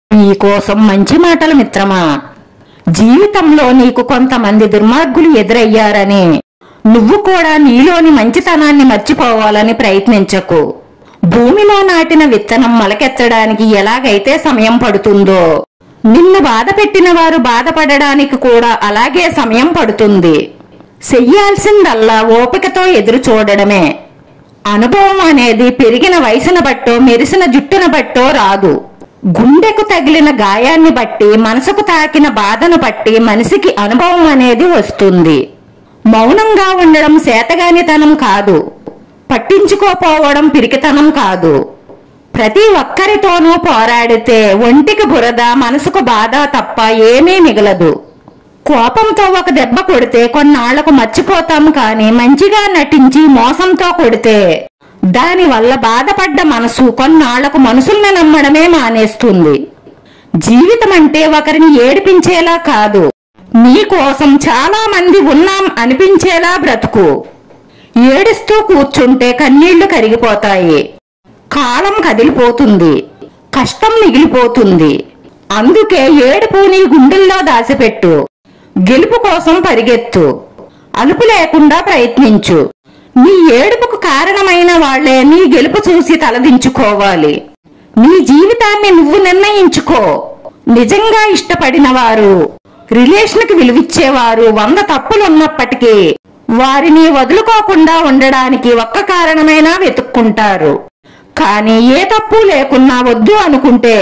నీకోసం మంచి మాటలు మిత్రమా జీవితంలో నీకు కొంతమంది దుర్మార్గులు ఎదురయ్యారని నువ్వు కూడా నీలోని మంచితనాన్ని మర్చిపోవాలని ప్రయత్నించకు భూమిలో నాటిన విత్తనం మొలకెత్తడానికి ఎలాగైతే సమయం పడుతుందో నిన్ను బాధ పెట్టిన వారు బాధపడడానికి కూడా అలాగే సమయం పడుతుంది చెయ్యాల్సిందల్లా ఓపికతో ఎదురు చూడడమే అనుభవం అనేది పెరిగిన వయసును బట్టో మెరిసిన జుట్టును బట్టో రాదు గుండెకు తగిలిన గాయాన్ని బట్టి మనసుకు తాకిన బాధను బట్టి మనిషికి అనుభవం అనేది వస్తుంది మౌనంగా ఉండడం సేతగానితనం కాదు పట్టించుకోపోవడం పిరికితనం కాదు ప్రతి ఒక్కరితోనూ పోరాడితే ఒంటికి బురద మనసుకు బాధ తప్ప ఏమీ మిగలదు కోపంతో ఒక దెబ్బ కొడితే కొన్నాళ్లకు మర్చిపోతాం కానీ మంచిగా నటించి మోసంతో కొడితే దాని వల్ల బాధపడ్డ మనసు కొన్నాళ్లకు మనుషుల్ని నమ్మడమే మానేస్తుంది జీవితం అంటే ఒకరిని ఏడిపించేలా కాదు నీ కోసం చాలా మంది ఉన్నాం అనిపించేలా బ్రతుకు ఏడుస్తూ కూర్చుంటే కన్నీళ్లు కరిగిపోతాయి కాలం కదిలిపోతుంది కష్టం మిగిలిపోతుంది అందుకే ఏడుపు నీ గుండెల్లో దాచిపెట్టు గెలుపు కోసం పరిగెత్తు అలుపు లేకుండా ప్రయత్నించు నీ ఏడుపుకు కారణమైన వాళ్లే నీ గెలుపు చూసి తలదించుకోవాలి నీ జీవితాన్ని నువ్వు నిర్ణయించుకో నిజంగా ఇష్టపడిన వారు రిలేషన్కి విలువిచ్చేవారు వంద తప్పులున్నప్పటికీ వారిని వదులుకోకుండా ఉండడానికి ఒక్క కారణమైనా వెతుక్కుంటారు కానీ ఏ తప్పు లేకున్నా వద్దు అనుకుంటే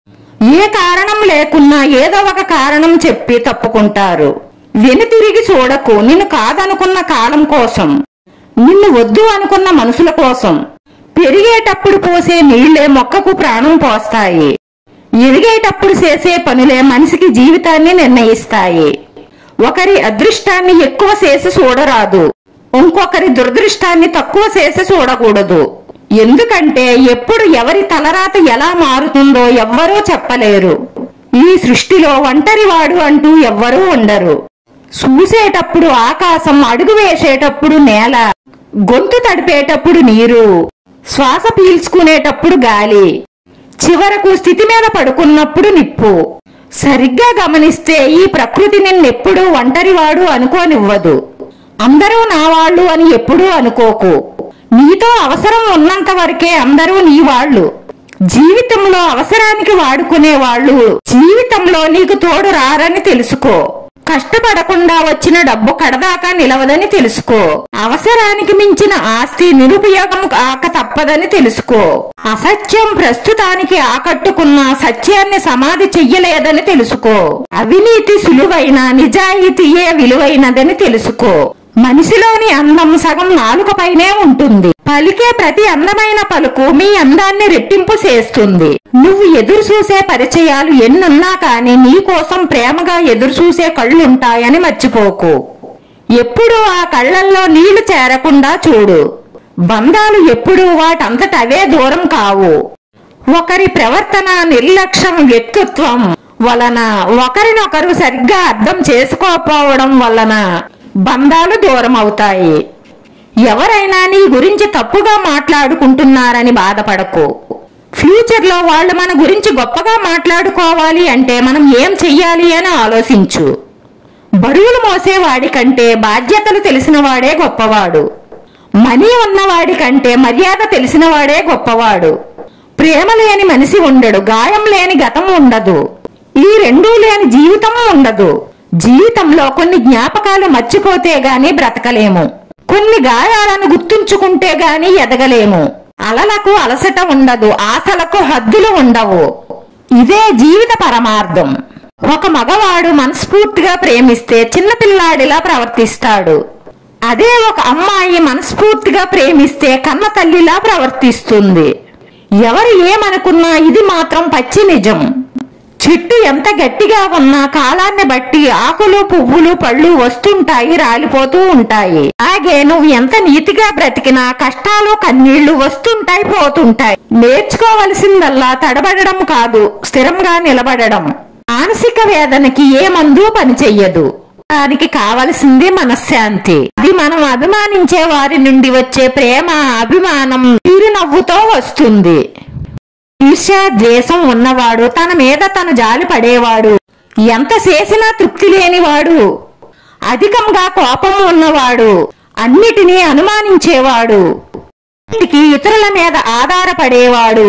ఏ కారణం లేకున్నా ఏదో ఒక కారణం చెప్పి తప్పుకుంటారు వెనుతిరిగి చూడకు నిన్ను కాదనుకున్న కాలం కోసం నిన్ను వద్దు అనుకున్న మనుషుల కోసం పెరిగేటప్పుడు పోసే నీళ్లే మొక్కకు ప్రాణం పోస్తాయి ఎదిగేటప్పుడు చేసే పనులే మనిషికి జీవితాన్ని నిర్ణయిస్తాయి ఒకరి అదృష్టాన్ని ఎక్కువ చేసి చూడరాదు ఇంకొకరి దురదృష్టాన్ని తక్కువ చేసి చూడకూడదు ఎందుకంటే ఎప్పుడు ఎవరి తలరాత ఎలా మారుతుందో ఎవ్వరూ చెప్పలేరు ఈ సృష్టిలో ఒంటరివాడు అంటూ ఎవ్వరూ ఉండరు చూసేటప్పుడు ఆకాశం అడుగు వేసేటప్పుడు నేల గొంతు తడిపేటప్పుడు నీరు శ్వాస పీల్చుకునేటప్పుడు గాలి చివరకు స్థితి మీద పడుకున్నప్పుడు నిప్పు సరిగ్గా గమనిస్తే ఈ ప్రకృతి నిన్నెప్పుడూ ఒంటరివాడు అనుకోనివ్వదు అందరూ నా వాళ్ళు అని ఎప్పుడూ అనుకోకు నీతో అవసరం ఉన్నంత వరకే అందరూ నీ వాళ్ళు జీవితంలో అవసరానికి వాడుకునే వాళ్ళు జీవితంలో నీకు తోడు రారని తెలుసుకో కష్టపడకుండా వచ్చిన డబ్బు కడదాకా నిలవదని తెలుసుకో అవసరానికి మించిన ఆస్తి నిరుపయోగం కాక తప్పదని తెలుసుకో అసత్యం ప్రస్తుతానికి ఆకట్టుకున్న సత్యాన్ని సమాధి చెయ్యలేదని తెలుసుకో అవినీతి సులువైన నిజాయితీయే విలువైనదని తెలుసుకో మనిషిలోని అందం సగం నాలుకపైనే ఉంటుంది పలికే ప్రతి అందమైన పలుకు మీ అందాన్ని రెట్టింపు చేస్తుంది నువ్వు ఎదురు చూసే పరిచయాలు ఎన్నున్నా కానీ నీ కోసం ప్రేమగా ఎదురు చూసే కళ్ళుంటాయని మర్చిపోకు ఎప్పుడూ ఆ కళ్ళల్లో నీళ్లు చేరకుండా చూడు బంధాలు ఎప్పుడూ వాటంతట అవే దూరం కావు ఒకరి ప్రవర్తన నిర్లక్ష్యం వ్యక్తిత్వం వలన ఒకరినొకరు సరిగ్గా అర్థం చేసుకోకపోవడం వలన బంధాలు దూరం అవుతాయి ఎవరైనా నీ గురించి తప్పుగా మాట్లాడుకుంటున్నారని బాధపడకు ఫ్యూచర్ లో వాళ్ళు మన గురించి గొప్పగా మాట్లాడుకోవాలి అంటే మనం ఏం చెయ్యాలి అని ఆలోచించు బరువులు మోసేవాడి కంటే బాధ్యతలు తెలిసిన వాడే గొప్పవాడు మనీ ఉన్నవాడి కంటే మర్యాద తెలిసిన వాడే గొప్పవాడు ప్రేమ లేని మనిషి ఉండడు గాయం లేని గతం ఉండదు ఈ రెండూ లేని జీవితం ఉండదు జీవితంలో కొన్ని జ్ఞాపకాలు మర్చిపోతే గాని బ్రతకలేము కొన్ని గాయాలను గుర్తుంచుకుంటే గాని ఎదగలేము అలలకు అలసట ఉండదు ఆశలకు హద్దులు ఉండవు ఇదే జీవిత పరమార్థం ఒక మగవాడు మనస్ఫూర్తిగా ప్రేమిస్తే చిన్నపిల్లాడిలా ప్రవర్తిస్తాడు అదే ఒక అమ్మాయి మనస్ఫూర్తిగా ప్రేమిస్తే కన్న తల్లిలా ప్రవర్తిస్తుంది ఎవరు ఏమనుకున్నా ఇది మాత్రం పచ్చి నిజం చెట్టు ఎంత గట్టిగా ఉన్నా కాలాన్ని బట్టి ఆకులు పువ్వులు పళ్ళు వస్తుంటాయి రాలిపోతూ ఉంటాయి అలాగే నువ్వు ఎంత నీతిగా బ్రతికినా కష్టాలు కన్నీళ్లు వస్తుంటాయి పోతుంటాయి నేర్చుకోవలసిందల్లా తడబడడం కాదు స్థిరంగా నిలబడడం మానసిక వేదనకి ఏ మందు పనిచెయ్యదు దానికి కావలసింది మనశ్శాంతి అది మనం అభిమానించే వారి నుండి వచ్చే ప్రేమ అభిమానం తీరు నవ్వుతో వస్తుంది ఈర్ష్య ద్వేషం ఉన్నవాడు తన మీద తను జాలి పడేవాడు ఎంత చేసినా తృప్తి లేనివాడు అధికంగా కోపం ఉన్నవాడు అన్నిటినీ అనుమానించేవాడు అన్నిటికీ ఇతరుల మీద ఆధారపడేవాడు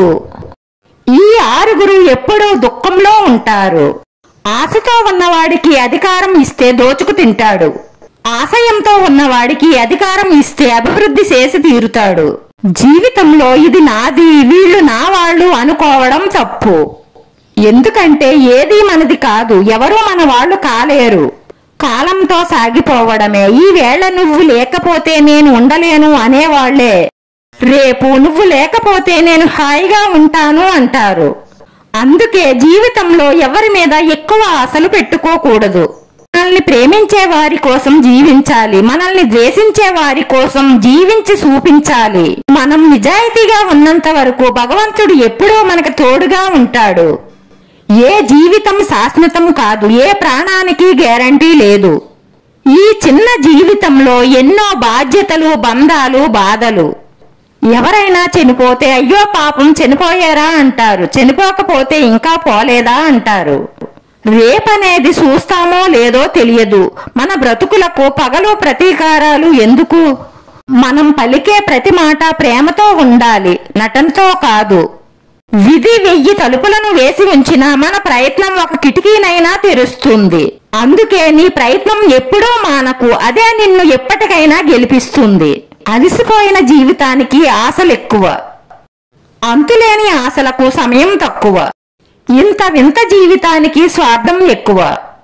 ఈ ఆరుగురు ఎప్పుడూ దుఃఖంలో ఉంటారు ఆశతో ఉన్నవాడికి అధికారం ఇస్తే దోచుకు తింటాడు ఆశయంతో ఉన్నవాడికి అధికారం ఇస్తే అభివృద్ధి చేసి తీరుతాడు జీవితంలో ఇది నాది వీళ్ళు నా వాళ్ళు అనుకోవడం తప్పు ఎందుకంటే ఏది మనది కాదు ఎవరూ మన వాళ్ళు కాలేరు కాలంతో సాగిపోవడమే ఈ వేళ నువ్వు లేకపోతే నేను ఉండలేను అనేవాళ్లే రేపు నువ్వు లేకపోతే నేను హాయిగా ఉంటాను అంటారు అందుకే జీవితంలో ఎవరి మీద ఎక్కువ ఆశలు పెట్టుకోకూడదు మనల్ని ప్రేమించే వారి కోసం జీవించాలి మనల్ని ద్వేషించే వారి కోసం జీవించి చూపించాలి మనం నిజాయితీగా ఉన్నంత వరకు భగవంతుడు ఎప్పుడూ మనకు తోడుగా ఉంటాడు ఏ జీవితం శాశ్వతం కాదు ఏ ప్రాణానికి గ్యారంటీ లేదు ఈ చిన్న జీవితంలో ఎన్నో బాధ్యతలు బంధాలు బాధలు ఎవరైనా చనిపోతే అయ్యో పాపం చనిపోయారా అంటారు చనిపోకపోతే ఇంకా పోలేదా అంటారు రేపనేది చూస్తామో లేదో తెలియదు మన బ్రతుకులకు పగలు ప్రతీకారాలు ఎందుకు మనం పలికే ప్రతి మాట ప్రేమతో ఉండాలి నటనతో కాదు విధి వెయ్యి తలుపులను వేసి ఉంచిన మన ప్రయత్నం ఒక కిటికీనైనా తెరుస్తుంది అందుకే నీ ప్రయత్నం ఎప్పుడూ మానకు అదే నిన్ను ఎప్పటికైనా గెలిపిస్తుంది అలసిపోయిన జీవితానికి ఆశలెక్కువ అంతులేని ఆశలకు సమయం తక్కువ ఇంత వింత జీవితానికి స్వార్థం ఎక్కువ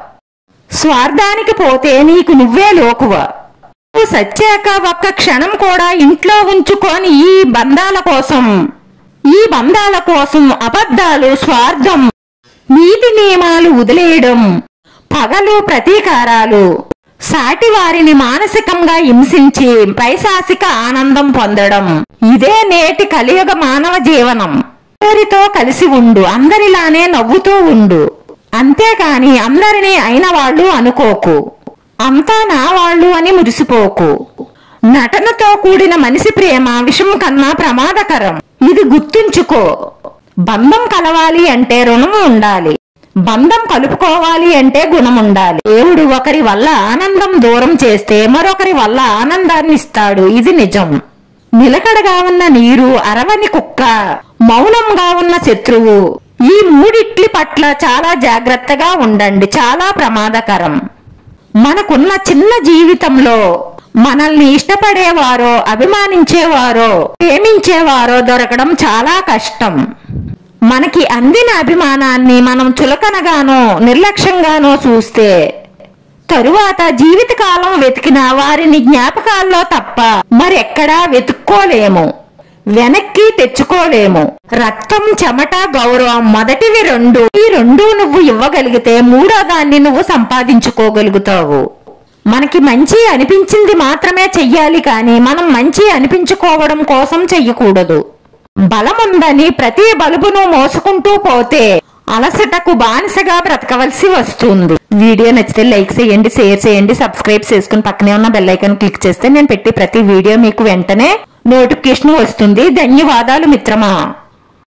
స్వార్థానికి పోతే నీకు నువ్వే లోకువ నువ్వు సచ్చాక ఒక్క క్షణం కూడా ఇంట్లో ఉంచుకొని ఈ బంధాల కోసం ఈ బంధాల కోసం అబద్ధాలు స్వార్థం నీతి నియమాలు వదిలేయడం పగలు ప్రతీకారాలు సాటి వారిని మానసికంగా హింసించి పైశాసిక ఆనందం పొందడం ఇదే నేటి కలియుగ మానవ జీవనం అందరితో కలిసి ఉండు అందరిలానే నవ్వుతూ ఉండు అంతేకాని అందరినీ అయిన వాళ్ళు అనుకోకు అంతా నా వాళ్ళు అని మురిసిపోకు నటనతో కూడిన మనిషి ప్రేమ విషం కన్నా ప్రమాదకరం ఇది గుర్తుంచుకో బంధం కలవాలి అంటే రుణం ఉండాలి బంధం కలుపుకోవాలి అంటే గుణం ఉండాలి దేవుడు ఒకరి వల్ల ఆనందం దూరం చేస్తే మరొకరి వల్ల ఆనందాన్ని ఇస్తాడు ఇది నిజం నిలకడగా ఉన్న నీరు అరవని కుక్క మౌనంగా ఉన్న శత్రువు ఈ మూడిట్లి పట్ల చాలా జాగ్రత్తగా ఉండండి చాలా ప్రమాదకరం మనకున్న చిన్న జీవితంలో మనల్ని ఇష్టపడేవారో అభిమానించేవారో ప్రేమించేవారో దొరకడం చాలా కష్టం మనకి అందిన అభిమానాన్ని మనం చులకనగానో నిర్లక్ష్యంగానో చూస్తే తరువాత జీవితకాలం వెతికిన వారిని జ్ఞాపకాల్లో తప్ప మరెక్కడా వెతుక్కోలేము వెనక్కి తెచ్చుకోలేము రక్తం చెమట గౌరవం మొదటివి రెండు ఈ రెండు నువ్వు ఇవ్వగలిగితే మూడో దాన్ని నువ్వు సంపాదించుకోగలుగుతావు మనకి మంచి అనిపించింది మాత్రమే చెయ్యాలి కానీ మనం మంచి అనిపించుకోవడం కోసం చెయ్యకూడదు బలముందని ప్రతి బలుబును మోసుకుంటూ పోతే అలసటకు బానిసగా బ్రతకవలసి వస్తుంది వీడియో నచ్చితే లైక్ చేయండి షేర్ చేయండి సబ్స్క్రైబ్ చేసుకుని పక్కనే ఉన్న బెల్ ఐకాన్ క్లిక్ చేస్తే నేను పెట్టి ప్రతి వీడియో మీకు వెంటనే నోటిఫికేషన్ వస్తుంది ధన్యవాదాలు మిత్రమా